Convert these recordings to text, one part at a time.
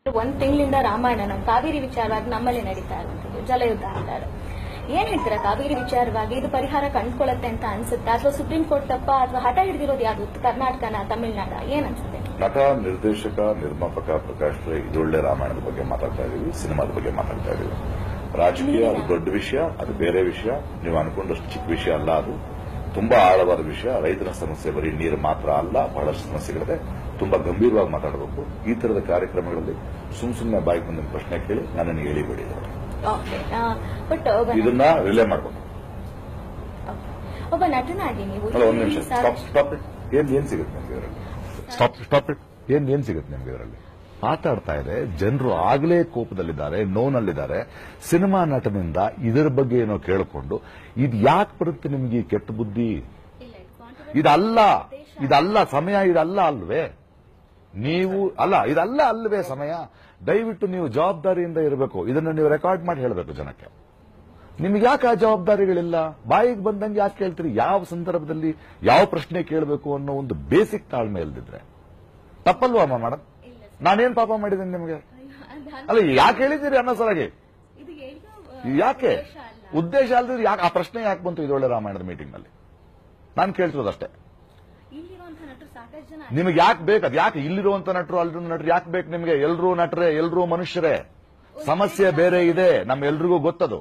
ಒಂದ್ ತಿಂಗಳಿಂದ ರಾಮಾಯಣ ನಮ್ಮ ಕಾವೇರಿ ವಿಚಾರವಾಗಿ ನಮ್ಮಲ್ಲಿ ನಡೀತಾ ಇರುವಂತದ್ದು ಜಲಯುದ್ಧ ಅಂತಾರೆ ಏನ್ ಹೇಳ್ತೀರಾ ಕಾವೇರಿ ವಿಚಾರವಾಗಿ ಇದು ಪರಿಹಾರ ಕಂಡ್ಕೊಳ್ಳುತ್ತೆ ಅಂತ ಅನ್ಸುತ್ತಾ ಅಥವಾ ಸುಪ್ರೀಂ ಕೋರ್ಟ್ ತಪ್ಪ ಅಥವಾ ಹಠ ಹಿಡಿದಿರೋದು ಯಾವುದು ಕರ್ನಾಟಕನ ತಮಿಳ್ನಾಡ ಏನ್ ಅನ್ಸುತ್ತೆ ನಟ ನಿರ್ದೇಶಕ ನಿರ್ಮಾಪಕ ಪ್ರಕಾಶ್ ರೈ ಇದೊಳ್ಳೆ ರಾಮಾಯಣದ ಬಗ್ಗೆ ಮಾತಾಡ್ತಾ ಇದೀವಿ ಸಿನಿಮಾದ ಬಗ್ಗೆ ಮಾತಾಡ್ತಾ ಇದೀವಿ ರಾಜಕೀಯ ಅದು ದೊಡ್ಡ ವಿಷಯ ಅದು ಬೇರೆ ವಿಷಯ ನೀವು ಅನ್ಕೊಂಡಷ್ಟು ಚಿಕ್ಕ ವಿಷಯ ಅಲ್ಲ ಅದು ತುಂಬಾ ಆಳವಾದ ವಿಷಯ ರೈತರ ಸಮಸ್ಯೆ ಬರೀ ನೀರು ಮಾತ್ರ ಅಲ್ಲ ಬಹಳಷ್ಟು ಸಮಸ್ಯೆಗಳಿದೆ ತುಂಬಾ ಗಂಭೀರವಾಗಿ ಮಾತಾಡಬೇಕು ಈ ತರದ ಕಾರ್ಯಕ್ರಮಗಳಲ್ಲಿ ಸುಮ್ ಸುಮ್ಮನೆ ಬಾಯಿ ಬಂದ ಪ್ರಶ್ನೆ ಕೇಳಿ ನನ್ನನ್ನು ಹೇಳಿಬೇಡಿ ಓಕೆ ಬಟ್ ಒಬ್ಬ ಇದನ್ನ ರಿಲೇ ಮಾಡಬೇಕು ಒಬ್ಬ ನಟನಾಗಿ ನೀವು ಅಲ್ಲ ಒಂದ್ ನಿಮಿಷ ಈ ಸಾರ್- ಸ್ಟಾಪ್ ಸ್ಟಾಪ್ ಇಟ್ ಏನ್ ಏನ್ ಸಿಗುತ್ತೆ ನಿಮ್ಗೆ ಇದರಲ್ಲಿ ಸ್ಟಾಪ್ ಸ್ಟಾಪ್ ಇಟ್ ಏನ್ ಏನ್ ಸಿಗುತ್ತೆ ನಿಮ್ಗೆ ಇದರಲ್ಲಿ ಮಾತಾಡ್ತಾ ಇದೆ ಜನರು ಆಗ್ಲೇ ಕೋಪದಲ್ಲಿದ್ದಾರೆ ನೋನಲ್ಲಿದ್ದಾರೆ ಸಿನಿಮಾ ನಟನಿಂದ ಇದರ ಬಗ್ಗೆ ಏನೋ ಕೇಳಿಕೊಂಡು ಇದು ಯಾಕೆ ಬರುತ್ತೆ ನಿಮ್ಗೆ ಈ ಕೆಟ್ಟ ಬುದ್ಧಿ ಇಲ್ಲ, ಇದು controversy ಇದಲ್ಲ ಇದಲ್ಲ ಸಮಯ ಇದಲ್ಲ ಅಲ್ವೇ ನೀವು ಅಲ್ಲ ಇದಲ್ಲ ಅಲ್ವೇ ಸಮಯ ದಯವಿಟ್ಟು ನೀವು ಜವಾಬ್ದಾರಿಯಿಂದ ಇರಬೇಕು ಇದನ್ನು ನೀವು ರೆಕಾರ್ಡ್ ಮಾಡಿ ಹೇಳಬೇಕು ಜನಕ್ಕೆ ನಿಮ್ಗೆ ಯಾಕೆ ಆ ಜವಾಬ್ದಾರಿಗಳಿಲ್ಲ ಬಾಯಿಗೆ ಬಂದಂಗೆ ಯಾಕೆ ಕೇಳ್ತೀರಿ ಯಾವ ಸಂದರ್ಭದಲ್ಲಿ ಯಾವ ಪ್ರಶ್ನೆ ಕೇಳಬೇಕು ಅನ್ನೋ ಒಂದು ಬೇಸಿಕ್ ತಾಳ್ಮೆ ಇಲ್ದಿದ್ರೆ ತಪ್ಪಲ್ವಾ ಅಮ್ಮ ಮೇಡಮ್ ಇಲ್ಲ ಸರ್. ನಾನೇನ್ ಪಾಪ ಮಾಡಿದ್ದೀನಿ ನಿಮಗೆ ಅದ್ ಅನ್- ಅಲ್ಲ ಯಾಕೆ ಹೇಳಿದ್ದೀರಿ ಅನ್ನೋ ಸಲಗೆ ಇದು ಎಲ್ಲೋ, ಆ, ಇದು ಯಾಕೆ ಉದ್ದೇಶ ಅಲ್ಲ. ಉದ್ದೇಶ ಅಲ್ದಿದ್ರೆ ಯಾಕೆ ಆ ಪ್ರಶ್ನೆ ಯಾಕೆ ಬಂತು ಇದೊಳ್ಳೆ ರಾಮಾಯಣದ ಮೀಟಿಂಗ್ ನಲ್ಲಿ ನಾನು ಕೇಳ್ತಿರೋದಷ್ಟೇ ಇಲ್ಲಿರುವಂತಹ ನಟರು ಸಾಕಷ್ಟು ಜನ ನಿಮಗೆ ಯಾಕೆ ಬೇಕು ಅದು ಯಾಕೆ ಇಲ್ಲಿರುವಂತ ನಟರು ಅಲ್ಲಿರೋ ನಟರು ಯಾಕೆ ಬೇಕು ನಿಮಗೆ ಎಲ್ರೂ ನಟರೇ ಎಲ್ರೂ ಮನುಷ್ಯರೇ ಸಮಸ್ಯೆ ಬೇರೆ ಇದೆ ನಮ್ಮ ಎಲ್ರಿಗೂ ಗೊತ್ತದು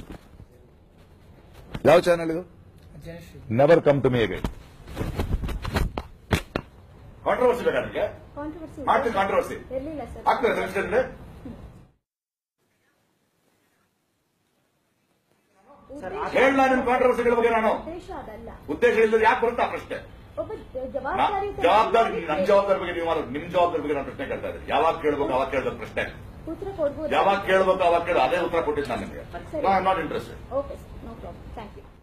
ಯಾವ ಚಾನೆಲ್ ಇದು never come to me again controversy ಬೇಕಾ ನಿಮಗೆ ಕಾಂಟ್ರವರ್ಸಿ ಮಾಡ್ತೀನಿ ಕಾಂಟ್ರವರ್ಸಿ ಇರ್ಲಿಲ್ಲ ಸರ್ ಆಗ್ತದೆ ಸಂಸ್ಕೃತಿಗೆ ಹೇಳ ನಿಮ್ ಕಾಂಟ್ರವರ್ಸಿಗಳ ಬಗ್ಗೆ ನಾನು ಉದ್ದೇಶ ಅದಲ್ಲ ಉದ್ದೇಶ ಇಲ್ಲದೆ ಯಾಕೆ ಬರುತ್ತೆ ಆ ಪ್ರಶ್ನೆ ಒಬ್ಬ ನಾ- ಜವಾಬ್ದಾರಿ ಜವಾಬ್ದಾರಿ ನಮ್ ಜವಾಬ್ದಾರಿ ಬಗ್ಗೆ ನೀವು ಮಾತಾಡಿ ನಿಮ್ ಜವಾಬ್ದಾರಿ ಬಗ್ಗೆ ನಾನು ಪ್ರಶ್ನೆ ಕೇಳ್ತಾ ಇದ್ದೀನಿ ಯಾವಾಗ ಕೇಳ್ಬೇಕು ಅವಾಗ ಕೇಳಿದ ಪ್ರಶ್ನೆ ಉತ್ತರ ಕೊಡ್ಬೋದು ಯಾವಾಗ ಕೇಳ್ಬೇಕು ಅವಾಗ ಕೇಳು ಅದೇ ಉತ್ತರ ಕೊಟ್ಟಿದ್ದು ನಾನು ನಿಮಗೆ not interested okay sir no problem thank you